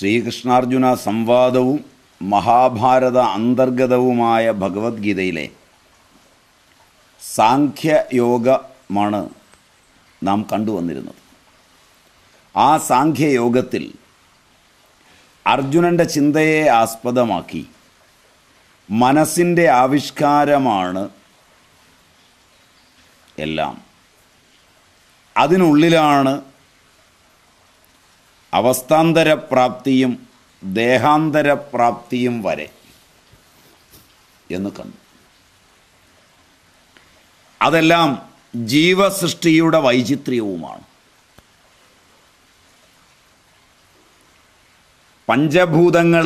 ശ്രീകൃഷ്ണാർജുന സംവാദവും മഹാഭാരത അന്തർഗതവുമായ ഭഗവത്ഗീതയിലെ സാഖ്യയോഗമാണ് നാം കണ്ടുവന്നിരുന്നത് ആ സാഖ്യയോഗത്തിൽ അർജുനൻ്റെ ചിന്തയെ ആസ്പദമാക്കി മനസ്സിൻ്റെ ആവിഷ്കാരമാണ് എല്ലാം അതിനുള്ളിലാണ് അവസ്ഥാന്തരപ്രാപ്തിയും ദേഹാന്തരപ്രാപ്തിയും വരെ എന്ന് കണ്ടു അതെല്ലാം ജീവസൃഷ്ടിയുടെ വൈചിത്ര്യവുമാണ് പഞ്ചഭൂതങ്ങൾ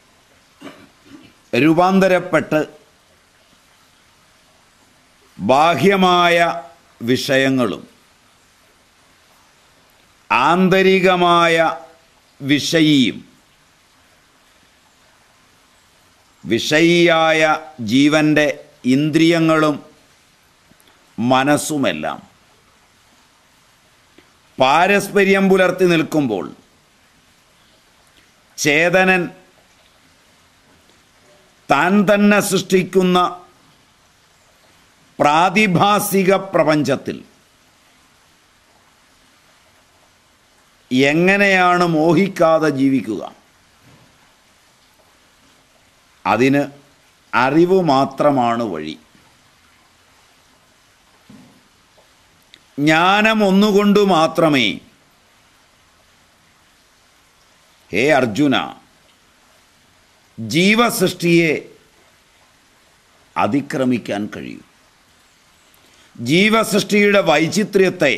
രൂപാന്തരപ്പെട്ട് ബാഹ്യമായ വിഷയങ്ങളും ആന്തരികമായ വിഷയിയും വിഷയിയായ ജീവൻ്റെ ഇന്ദ്രിയങ്ങളും മനസ്സുമെല്ലാം പാരസ്പര്യം പുലർത്തി നിൽക്കുമ്പോൾ ചേതനൻ താൻ തന്നെ സൃഷ്ടിക്കുന്ന പ്രാതിഭാസിക പ്രപഞ്ചത്തിൽ എങ്ങനെയാണ് മോഹിക്കാതെ ജീവിക്കുക അതിന് അറിവ് മാത്രമാണ് വഴി ജ്ഞാനം ഒന്നുകൊണ്ട് മാത്രമേ ഹേ അർജുന ജീവസൃഷ്ടിയെ അതിക്രമിക്കാൻ കഴിയൂ ജീവസൃഷ്ടിയുടെ വൈചിത്ര്യത്തെ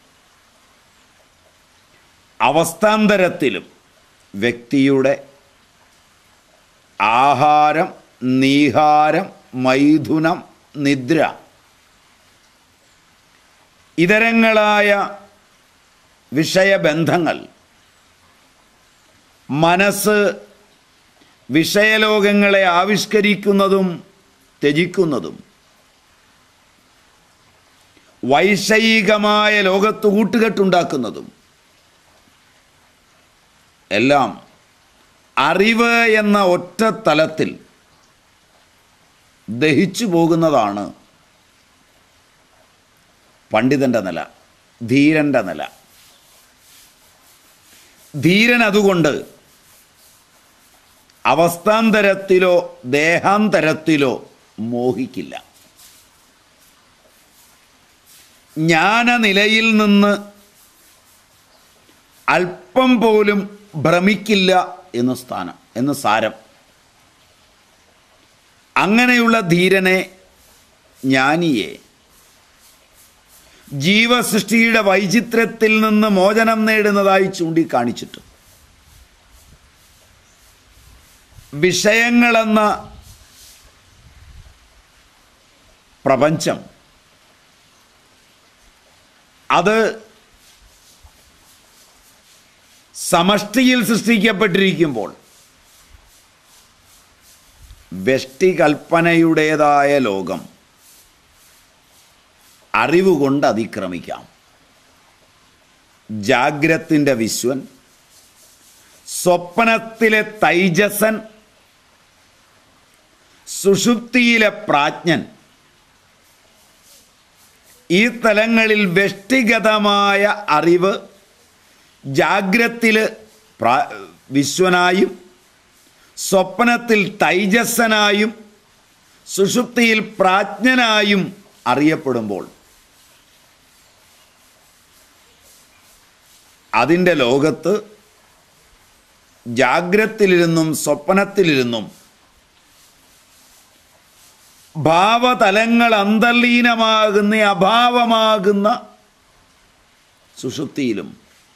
അവസ്ഥാന്തരത്തിലും വ്യക്തിയുടെ ആഹാരം നീഹാരം മൈഥുനം നിദ്ര ഇതരങ്ങളായ വിഷയബന്ധങ്ങൾ മനസ്സ് വിഷയലോകങ്ങളെ ആവിഷ്കരിക്കുന്നതും ത്യജിക്കുന്നതും വൈഷയികമായ ലോകത്ത് കൂട്ടുകെട്ടുണ്ടാക്കുന്നതും എല്ലാം അറിവ് എന്ന ഒറ്റ തലത്തിൽ ദഹിച്ചു പോകുന്നതാണ് പണ്ഡിതൻ്റെ നില ധീരൻ്റെ നില ധീരൻ അതുകൊണ്ട് അവസ്ഥാന്തരത്തിലോ ദേഹാന്തരത്തിലോ മോഹിക്കില്ല ജ്ഞാനനിലയിൽ നിന്ന് അല്പം പോലും ഭ്രമിക്കില്ല എന്ന് സ്ഥാനം എന്ന് സാരം അങ്ങനെയുള്ള ധീരനെ ജ്ഞാനിയെ ജീവസൃഷ്ടിയുടെ വൈചിത്രത്തിൽ നിന്ന് മോചനം നേടുന്നതായി ചൂണ്ടിക്കാണിച്ചിട്ട് വിഷയങ്ങളെന്ന പ്രപഞ്ചം അത് സമഷ്ടിയിൽ സൃഷ്ടിക്കപ്പെട്ടിരിക്കുമ്പോൾ വ്യഷ്ടികൽപ്പനയുടേതായ ലോകം അറിവുകൊണ്ട് അതിക്രമിക്കാം ജാഗ്രത്തിൻ്റെ വിശ്വൻ സ്വപ്നത്തിലെ തൈജസൻ സുഷുപ്തിയിലെ പ്രാജ്ഞൻ ഈ തലങ്ങളിൽ വ്യഷ്ടിഗതമായ അറിവ് ജാഗ്രത്തിൽ പ്രാ വിശ്വനായും സ്വപ്നത്തിൽ തൈജസ്സനായും സുഷുപ്തിയിൽ പ്രാജ്ഞനായും അറിയപ്പെടുമ്പോൾ അതിൻ്റെ ലോകത്ത് ജാഗ്രത്തിലിരുന്നും സ്വപ്നത്തിലിരുന്നും ഭാവതലങ്ങൾ അന്തർലീനമാകുന്ന അഭാവമാകുന്ന സുഷുപ്തിയിലും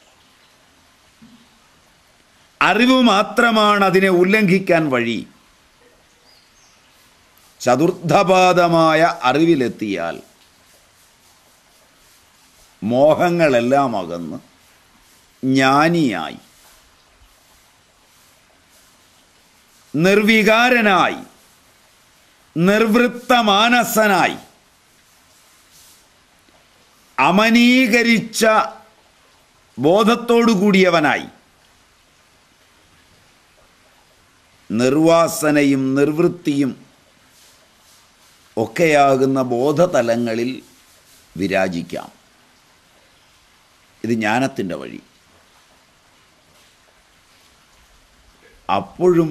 അറിവ് മാത്രമാണ് അതിനെ ഉല്ലംഘിക്കാൻ വഴി ചതുർത്ഥപാദമായ അറിവിലെത്തിയാൽ മോഹങ്ങളെല്ലാം അകന്ന് ജ്ഞാനിയായി നിർവികാരനായി നിർവൃത്തമാനസനായി അമനീകരിച്ച ബോധത്തോടു കൂടിയവനായി നിർവാസനയും നിർവൃത്തിയും ഒക്കെയാകുന്ന ബോധതലങ്ങളിൽ വിരാജിക്കാം ഇത് ജ്ഞാനത്തിൻ്റെ വഴി അപ്പോഴും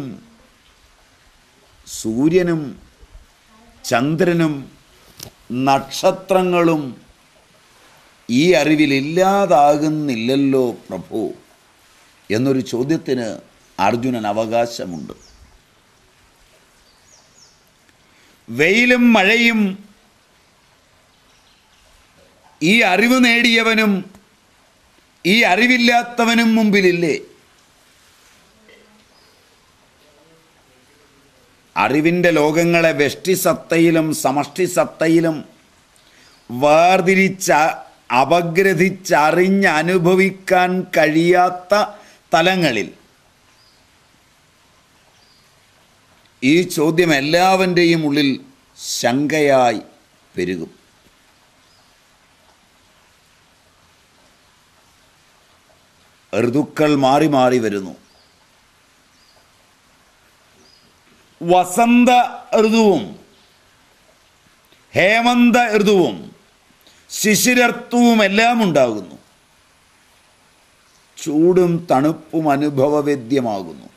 സൂര്യനും ചന്ദ്രനും നക്ഷത്രങ്ങളും ഈ അറിവിലില്ലാതാകുന്നില്ലല്ലോ പ്രഭു എന്നൊരു ചോദ്യത്തിന് അർജുനൻ അവകാശമുണ്ട് വെയിലും മഴയും ഈ അറിവ് നേടിയവനും ഈ അറിവില്ലാത്തവനും മുമ്പിലില്ലേ അറിവിൻ്റെ ലോകങ്ങളെ വെഷ്ടിസത്തയിലും സമഷ്ടിസത്തയിലും വേർതിരിച്ച അപഗ്രഥിച്ചറിഞ്ഞ് അനുഭവിക്കാൻ കഴിയാത്ത തലങ്ങളിൽ ഈ ചോദ്യം എല്ലാവൻ്റെയും ഉള്ളിൽ ശങ്കയായി പെരുകും ഋതുക്കൾ മാറി മാറി വരുന്നു വസന്ത ഋതുവും ഹേമന്ത ഋതുവും ശിശിരത്വവും എല്ലാം ഉണ്ടാകുന്നു ചൂടും തണുപ്പും അനുഭവവേദ്യമാകുന്നു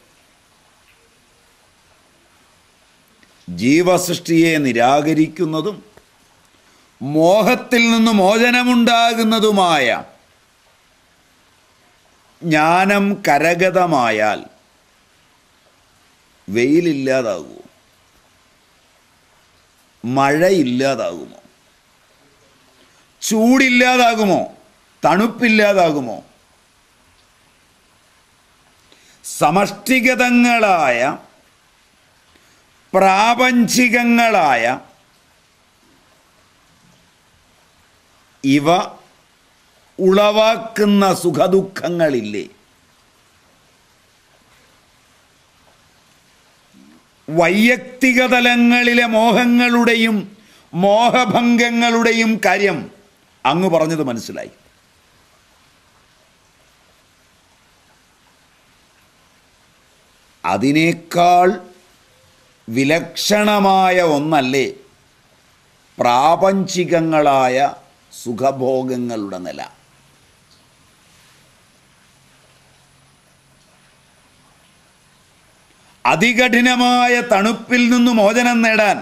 ജീവസൃഷ്ടിയെ നിരാകരിക്കുന്നതും മോഹത്തിൽ നിന്ന് മോചനമുണ്ടാകുന്നതുമായ ജ്ഞാനം കരഗതമായാൽ വെയിലില്ലാതാകുമോ മഴയില്ലാതാകുമോ ചൂടില്ലാതാകുമോ തണുപ്പില്ലാതാകുമോ സമഷ്ടിഗതങ്ങളായ പ്രാപഞ്ചികങ്ങളായ ഇവ ഉളവാക്കുന്ന സുഖദുഃഖങ്ങളില്ലേ വൈയക്തിക തലങ്ങളിലെ മോഹങ്ങളുടെയും മോഹഭംഗങ്ങളുടെയും കാര്യം അങ്ങ് പറഞ്ഞത് മനസ്സിലായി അതിനേക്കാൾ വിലക്ഷണമായ ഒന്നല്ലേ പ്രാപഞ്ചികങ്ങളായ സുഖഭോഗങ്ങളുടെ നില അതികഠിനമായ തണുപ്പിൽ നിന്ന് മോചനം നേടാൻ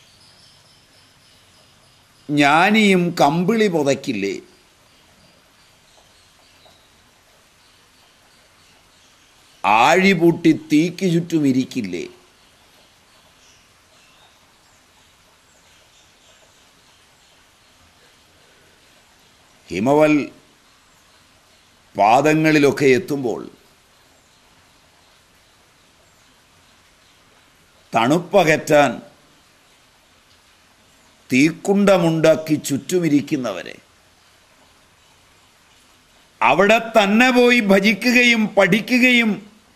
ജ്ഞാനിയും കമ്പിളി പുതയ്ക്കില്ലേ ആഴിപൂട്ടി തീക്ക് ചുറ്റും ഇരിക്കില്ലേ ഹിമവൽ പാദങ്ങളിലൊക്കെ എത്തുമ്പോൾ തണുപ്പകറ്റാൻ തീക്കുണ്ടമുണ്ടാക്കി ചുറ്റുമിരിക്കുന്നവരെ അവിടെ തന്നെ പോയി ഭജിക്കുകയും പഠിക്കുകയും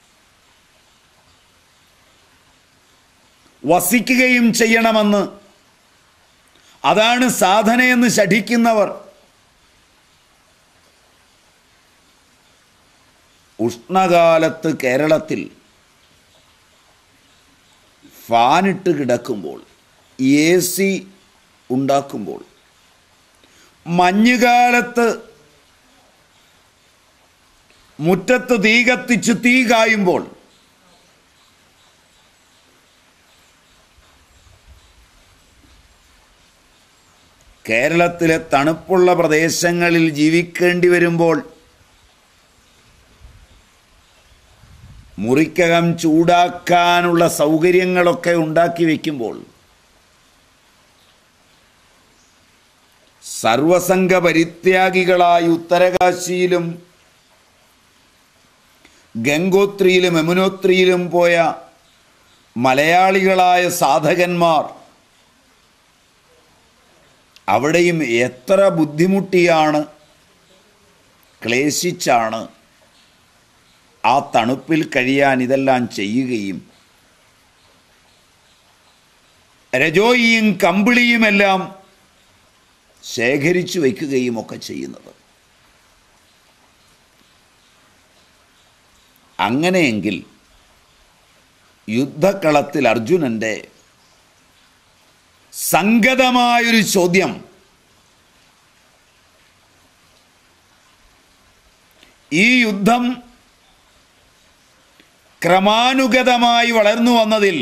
വസിക്കുകയും ചെയ്യണമെന്ന് അതാണ് സാധനയെന്ന് ശഠിക്കുന്നവർ ഉഷ്ണകാലത്ത് കേരളത്തിൽ ഫാനിട്ട് കിടക്കുമ്പോൾ എ സി ഉണ്ടാക്കുമ്പോൾ മഞ്ഞുകാലത്ത് മുറ്റത്ത് തീ കത്തിച്ച് തീ കായുമ്പോൾ കേരളത്തിലെ തണുപ്പുള്ള പ്രദേശങ്ങളിൽ ജീവിക്കേണ്ടി വരുമ്പോൾ മുറിക്കകം ചൂടാക്കാനുള്ള സൗകര്യങ്ങളൊക്കെ ഉണ്ടാക്കി വയ്ക്കുമ്പോൾ സർവസംഘ പരിത്യാഗികളായി ഉത്തരകാശിയിലും ഗംഗോത്രിയിലും യമുനോത്രിയിലും പോയ മലയാളികളായ സാധകന്മാർ അവിടെയും എത്ര ബുദ്ധിമുട്ടിയാണ് ക്ലേശിച്ചാണ് ആ തണുപ്പിൽ കഴിയാൻ ഇതെല്ലാം ചെയ്യുകയും രജോയിയും കമ്പിളിയുമെല്ലാം ശേഖരിച്ചു വയ്ക്കുകയും ഒക്കെ ചെയ്യുന്നത് അങ്ങനെയെങ്കിൽ യുദ്ധക്കളത്തിൽ അർജുനൻ്റെ സംഗതമായൊരു ചോദ്യം ഈ യുദ്ധം ക്രമാനുഗതമായി വളർന്നു വന്നതിൽ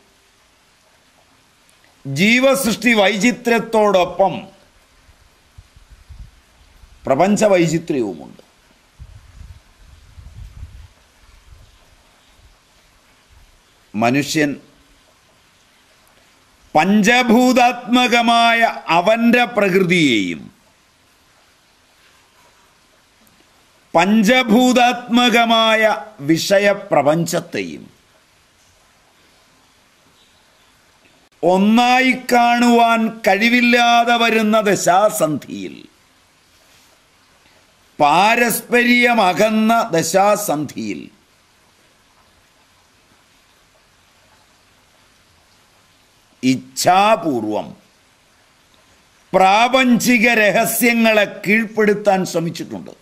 ജീവസൃഷ്ടി വൈചിത്രത്തോടൊപ്പം പ്രപഞ്ച വൈചിത്ര്യവുമുണ്ട് മനുഷ്യൻ പഞ്ചഭൂതാത്മകമായ അവൻ്റെ പ്രകൃതിയെയും പഞ്ചഭൂതാത്മകമായ വിഷയപ്രപഞ്ചത്തെയും ഒന്നായി കാണുവാൻ കഴിവില്ലാതെ വരുന്ന ദശാസന്ധിയിൽ പാരസ്പര്യമകന്ന ദശാസന്ധിയിൽ ഇച്ഛാപൂർവം പ്രാപഞ്ചിക രഹസ്യങ്ങളെ കീഴ്പ്പെടുത്താൻ ശ്രമിച്ചിട്ടുണ്ട്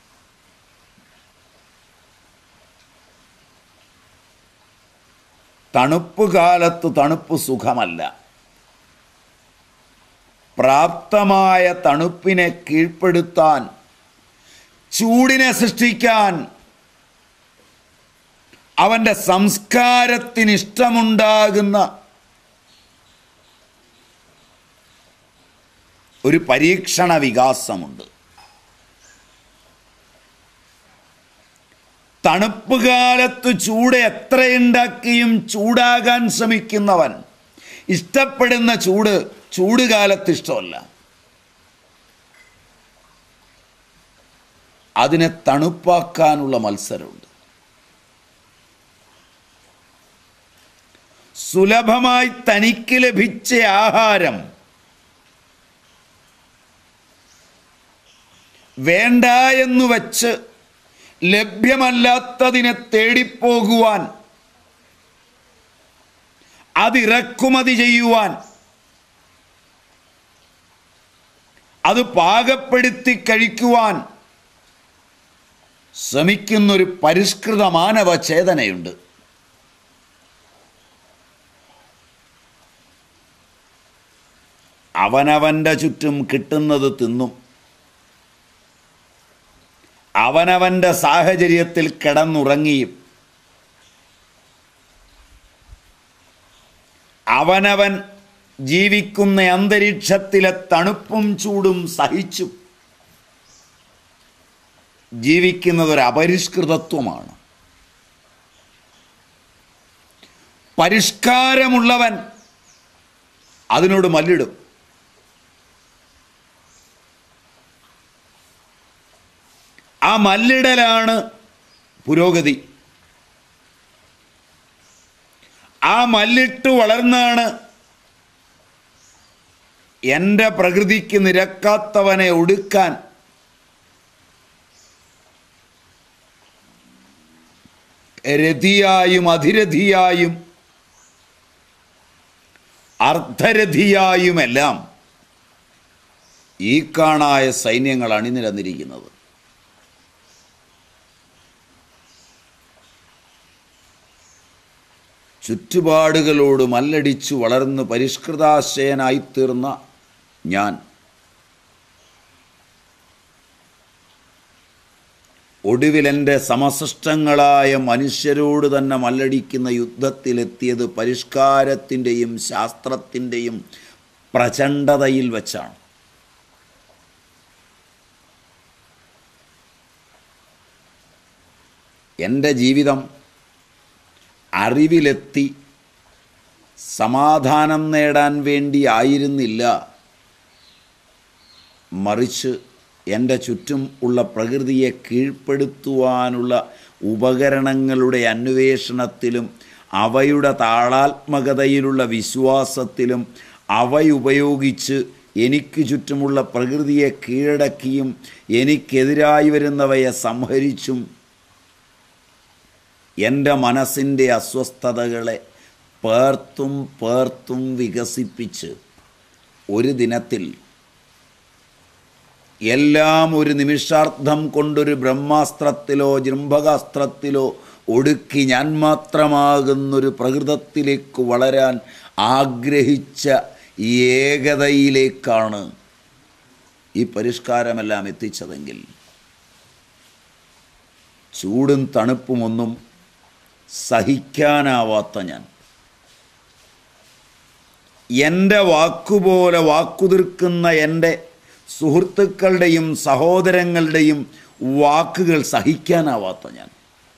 തണുപ്പ് കാലത്ത് തണുപ്പ് സുഖമല്ല പ്രാപ്തമായ തണുപ്പിനെ കീഴ്പ്പെടുത്താൻ ചൂടിനെ സൃഷ്ടിക്കാൻ അവൻ്റെ സംസ്കാരത്തിന് ഇഷ്ടമുണ്ടാകുന്ന ഒരു പരീക്ഷണ വികാസമുണ്ട് തണുപ്പ് കാലത്ത് ചൂട് എത്രയുണ്ടാക്കിയും ചൂടാകാൻ ശ്രമിക്കുന്നവൻ ഇഷ്ടപ്പെടുന്ന ചൂട് ചൂട് കാലത്ത് ഇഷ്ടമല്ല അതിനെ തണുപ്പാക്കാനുള്ള മത്സരമുണ്ട് സുലഭമായി തനിക്ക് ലഭിച്ച ആഹാരം വേണ്ട എന്ന് വച്ച് ലഭ്യമല്ലാത്തതിനെ തേടിപ്പോകുവാൻ അതിറക്കുമതി ചെയ്യുവാൻ അത് പാകപ്പെടുത്തി കഴിക്കുവാൻ ശ്രമിക്കുന്നൊരു പരിഷ്കൃത മാനവ ചേതനയുണ്ട് അവനവൻ്റെ ചുറ്റും കിട്ടുന്നത് തിന്നും അവനവൻ്റെ സാഹചര്യത്തിൽ കിടന്നുറങ്ങിയും അവനവൻ ജീവിക്കുന്ന അന്തരീക്ഷത്തിലെ തണുപ്പും ചൂടും സഹിച്ചും ജീവിക്കുന്നത് ഒരു അപരിഷ്കൃതത്വമാണ് പരിഷ്കാരമുള്ളവൻ അതിനോട് മല്ലിടും ആ മല്ലിടലാണ് പുരോഗതി ആ മല്ലിട്ട് വളർന്നാണ് എൻ്റെ പ്രകൃതിക്ക് നിരക്കാത്തവനെ ഒടുക്കാൻ രഥിയായും അധിരഥിയായും അർദ്ധരഥിയായുമെല്ലാം ഈ കാണായ സൈന്യങ്ങൾ അണിനിരന്നിരിക്കുന്നത് ചുറ്റുപാടുകളോട് മല്ലടിച്ചു വളർന്ന് പരിഷ്കൃതാശയനായിത്തീർന്ന ഞാൻ ഒടുവിൽ എൻ്റെ സമസൃഷ്ടങ്ങളായ മനുഷ്യരോട് തന്നെ മല്ലടിക്കുന്ന യുദ്ധത്തിലെത്തിയത് പരിഷ്കാരത്തിൻ്റെയും ശാസ്ത്രത്തിൻ്റെയും പ്രചണ്ഡതയിൽ വച്ചാണ് എൻ്റെ ജീവിതം അറിവിലെത്തി സമാധാനം നേടാൻ വേണ്ടി ആയിരുന്നില്ല മറിച്ച് എൻ്റെ ചുറ്റും ഉള്ള പ്രകൃതിയെ കീഴ്പ്പെടുത്തുവാനുള്ള ഉപകരണങ്ങളുടെ അന്വേഷണത്തിലും അവയുടെ താളാത്മകതയിലുള്ള വിശ്വാസത്തിലും അവയുപയോഗിച്ച് എനിക്ക് ചുറ്റുമുള്ള പ്രകൃതിയെ കീഴടക്കിയും എനിക്കെതിരായി വരുന്നവയെ സംഹരിച്ചും എൻ്റെ മനസ്സിൻ്റെ അസ്വസ്ഥതകളെ പേർത്തും പേർത്തും വികസിപ്പിച്ച് ഒരു ദിനത്തിൽ എല്ലാം ഒരു നിമിഷാർത്ഥം കൊണ്ടൊരു ബ്രഹ്മാസ്ത്രത്തിലോ ജൃംഭകാസ്ത്രത്തിലോ ഒടുക്കി ഞാൻ മാത്രമാകുന്നൊരു പ്രകൃതത്തിലേക്ക് വളരാൻ ആഗ്രഹിച്ച ഏകതയിലേക്കാണ് ഈ പരിഷ്കാരമെല്ലാം എത്തിച്ചതെങ്കിൽ ചൂടും തണുപ്പുമൊന്നും സഹിക്കാനാവാത്ത ഞാൻ എൻ്റെ വാക്കുപോലെ വാക്കുതീർക്കുന്ന എൻ്റെ സുഹൃത്തുക്കളുടെയും സഹോദരങ്ങളുടെയും വാക്കുകൾ സഹിക്കാനാവാത്ത ഞാൻ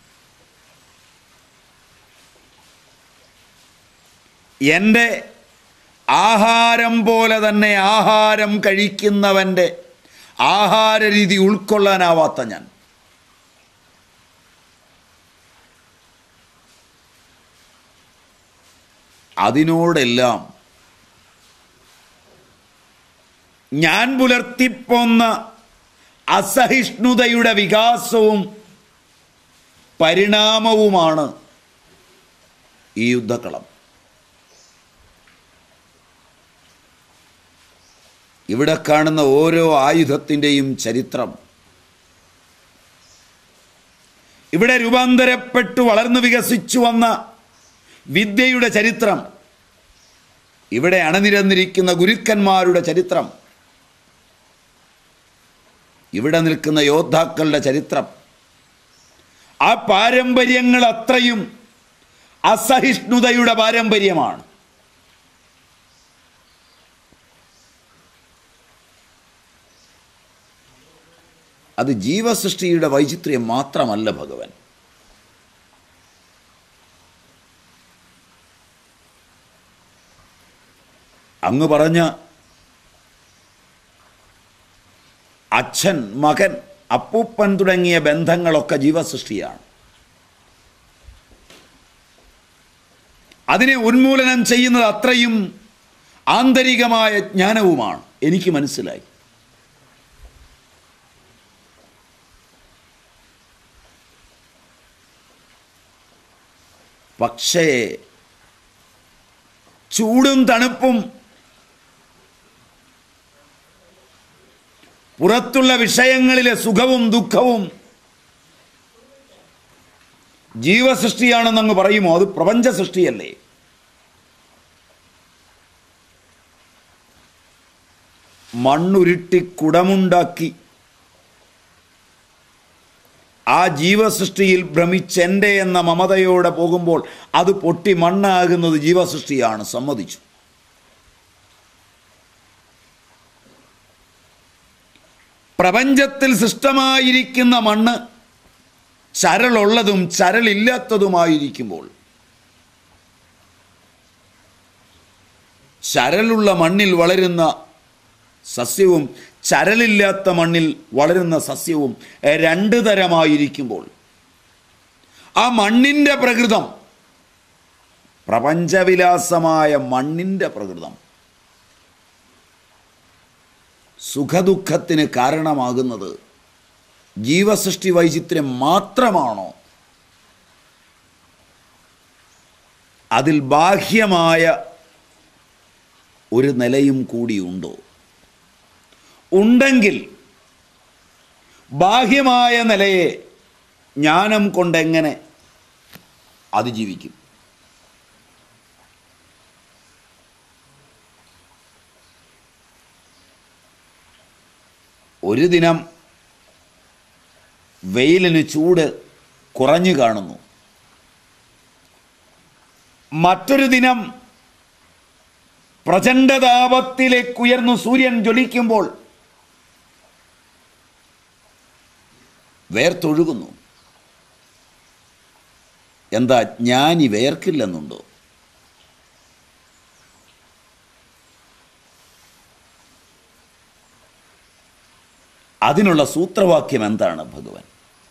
എൻ്റെ ആഹാരം പോലെ തന്നെ ആഹാരം കഴിക്കുന്നവൻ്റെ ആഹാര രീതി ഉൾക്കൊള്ളാനാവാത്ത ഞാൻ അതിനോടെല്ലാം ഞാൻ പുലർത്തിപ്പോന്ന അസഹിഷ്ണുതയുടെ വികാസവും പരിണാമവുമാണ് ഈ യുദ്ധക്കളം ഇവിടെ കാണുന്ന ഓരോ ആയുധത്തിൻ്റെയും ചരിത്രം ഇവിടെ രൂപാന്തരപ്പെട്ടു വളർന്നു വികസിച്ചു വന്ന വിദ്യയുടെ ചരിത്രം ഇവിടെ അണനിരന്നിരിക്കുന്ന ഗുരുക്കന്മാരുടെ ചരിത്രം ഇവിടെ നിൽക്കുന്ന യോദ്ധാക്കളുടെ ചരിത്രം ആ പാരമ്പര്യങ്ങൾ അത്രയും അസഹിഷ്ണുതയുടെ പാരമ്പര്യമാണ് അത് ജീവസൃഷ്ടിയുടെ വൈചിത്ര്യം മാത്രമല്ല ഭഗവൻ അങ്ങ് പറഞ്ഞ അച്ഛൻ മകൻ അപ്പൂപ്പൻ തുടങ്ങിയ ബന്ധങ്ങളൊക്കെ ജീവസൃഷ്ടിയാണ് അതിനെ ഉന്മൂലനം ചെയ്യുന്നത് അത്രയും ആന്തരികമായ ജ്ഞാനവുമാണ് എനിക്ക് മനസ്സിലായി പക്ഷേ ചൂടും തണുപ്പും പുറത്തുള്ള വിഷയങ്ങളിലെ സുഖവും ദുഃഖവും ജീവസൃഷ്ടിയാണെന്നങ്ങ് പറയുമോ അത് പ്രപഞ്ച സൃഷ്ടിയല്ലേ മണ്ണുരുട്ടി കുടമുണ്ടാക്കി ആ ജീവസൃഷ്ടിയിൽ ഭ്രമിച്ചെൻ്റെ എന്ന മമതയോടെ പോകുമ്പോൾ അത് പൊട്ടി മണ്ണാകുന്നത് ജീവസൃഷ്ടിയാണ് സമ്മതിച്ചു പ്രപഞ്ചത്തിൽ സൃഷ്ടമായിരിക്കുന്ന മണ്ണ് ചരളുള്ളതും ചരളില്ലാത്തതുമായിരിക്കുമ്പോൾ ചരലുള്ള മണ്ണിൽ വളരുന്ന സസ്യവും ചരലില്ലാത്ത മണ്ണിൽ വളരുന്ന സസ്യവും രണ്ട് തരമായിരിക്കുമ്പോൾ ആ മണ്ണിൻ്റെ പ്രകൃതം പ്രപഞ്ചവിലാസമായ മണ്ണിൻ്റെ പ്രകൃതം സുഖദുഃഖത്തിന് കാരണമാകുന്നത് ജീവസൃഷ്ടി വൈചിത്ര്യം മാത്രമാണോ അതിൽ ബാഹ്യമായ ഒരു നിലയും കൂടിയുണ്ടോ ഉണ്ടെങ്കിൽ ബാഹ്യമായ നിലയെ ജ്ഞാനം കൊണ്ടെങ്ങനെ അതിജീവിക്കും ഒരു ദിനം വെയിലിന് ചൂട് കുറഞ്ഞു കാണുന്നു മറ്റൊരു ദിനം പ്രചണ്ഡതാപത്തിലേക്ക് ഉയർന്നു സൂര്യൻ ജ്വലിക്കുമ്പോൾ വേർത്തൊഴുകുന്നു എന്താ ജ്ഞാനി വേർക്കില്ലെന്നുണ്ടോ അതിനുള്ള സൂത്രവാക്യം എന്താണ് ഭഗവാൻ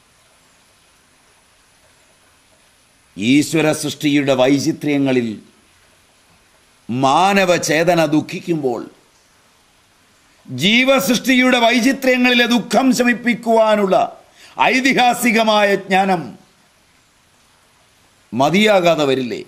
ഈശ്വര സൃഷ്ടിയുടെ വൈചിത്ര്യങ്ങളിൽ മാനവചേതന ദുഃഖിക്കുമ്പോൾ ജീവസൃഷ്ടിയുടെ വൈചിത്ര്യങ്ങളിലെ ദുഃഖം ശമിപ്പിക്കുവാനുള്ള ഐതിഹാസികമായ ജ്ഞാനം മതിയാകാതെ വരില്ലേ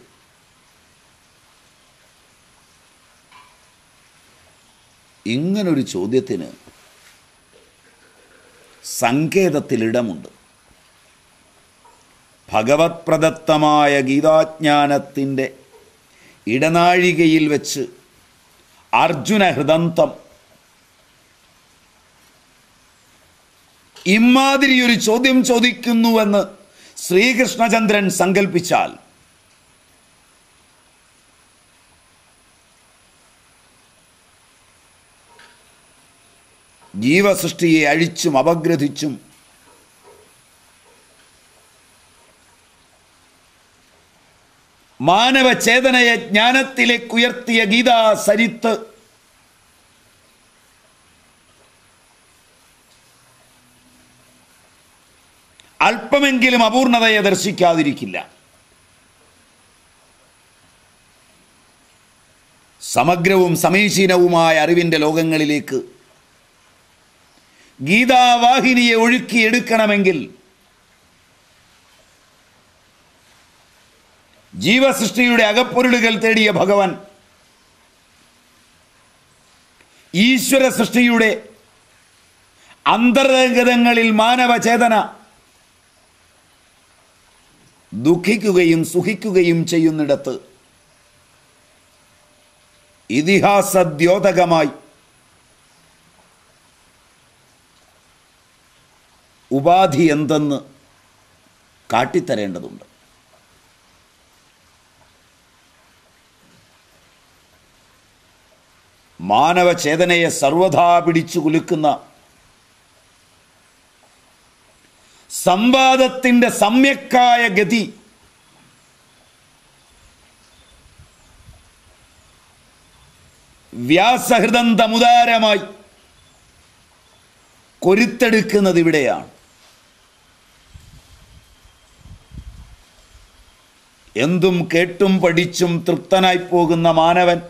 ഇങ്ങനൊരു ചോദ്യത്തിന് സങ്കേതത്തിൽ ഇടമുണ്ട് ഭഗവത് പ്രദത്തമായ ഗീതാജ്ഞാനത്തിൻ്റെ ഇടനാഴികയിൽ വെച്ച് അർജുന ഹൃദന്തം ഇമാതിരി ഒരു ചോദ്യം ചോദിക്കുന്നുവെന്ന് ശ്രീകൃഷ്ണചന്ദ്രൻ സങ്കല്പിച്ചാൽ ജീവസൃഷ്ടിയെ അഴിച്ചും അപഗ്രഥിച്ചും മാനവചേതനയെ ജ്ഞാനത്തിലേക്ക് ഉയർത്തിയ ഗീതാ സരിത്ത് അല്പമെങ്കിലും അപൂർണതയെ ദർശിക്കാതിരിക്കില്ല സമഗ്രവും സമീചീനവുമായ അറിവിൻ്റെ ലോകങ്ങളിലേക്ക് ഗീതാവാഹിനിയെ ഒഴുക്കിയെടുക്കണമെങ്കിൽ ജീവസൃഷ്ടിയുടെ അകപ്പൊരുളുകൾ തേടിയ ഭഗവാൻ ഈശ്വര സൃഷ്ടിയുടെ അന്തർഗതങ്ങളിൽ മാനവചേതന ദുഃഖിക്കുകയും സുഖിക്കുകയും ചെയ്യുന്നിടത്ത് ഇതിഹാസദ്യോതകമായി ഉപാധി എന്തെന്ന് കാട്ടിത്തരേണ്ടതുണ്ട് മാനവചേതനയെ സർവഥാ പിടിച്ചു കുലുക്കുന്ന സംവാദത്തിൻ്റെ സമ്യക്കായ ഗതി വ്യാസഹൃദന്തമുദാരമായി കൊരുത്തെടുക്കുന്നത് ഇവിടെയാണ് എന്തും കേട്ടും പഠിച്ചും തൃപ്തനായി പോകുന്ന മാനവൻ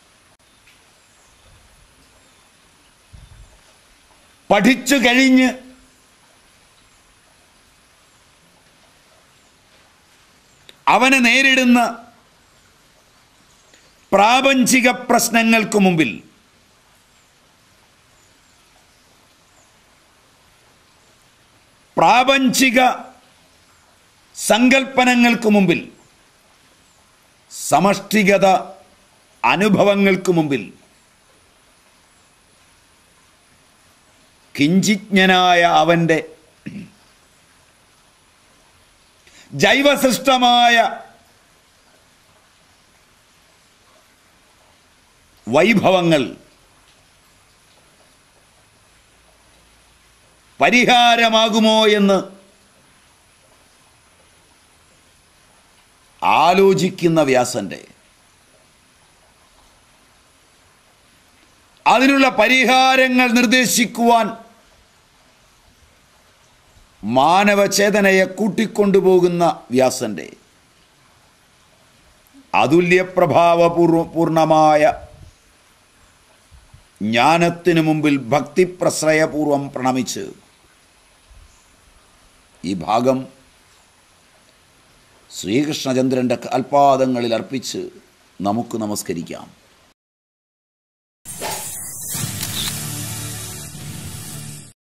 പഠിച്ചു കഴിഞ്ഞ് അവനെ നേരിടുന്ന പ്രാപഞ്ചിക പ്രശ്നങ്ങൾക്ക് മുമ്പിൽ പ്രാപഞ്ചിക സങ്കല്പനങ്ങൾക്ക് മുമ്പിൽ സമഷ്ടിഗത അനുഭവങ്ങൾക്ക് മുമ്പിൽ കിഞ്ചിജ്ഞനായ അവൻ്റെ ജൈവസൃഷ്ടമായ വൈഭവങ്ങൾ പരിഹാരമാകുമോ എന്ന് ആലോചിക്കുന്ന വ്യാസന്റെ അതിനുള്ള പരിഹാരങ്ങൾ നിർദ്ദേശിക്കുവാൻ മാനവചേതനയെ കൂട്ടിക്കൊണ്ടുപോകുന്ന വ്യാസന്റെ അതുല്യപ്രഭാവപൂർണമായ ജ്ഞാനത്തിനു മുമ്പിൽ ഭക്തിപ്രശ്രയപൂർവം പ്രണമിച്ച് ഈ ഭാഗം ശ്രീകൃഷ്ണചന്ദ്രൻ്റെ കാൽപാദങ്ങളിൽ അർപ്പിച്ച് നമുക്ക് നമസ്കരിക്കാം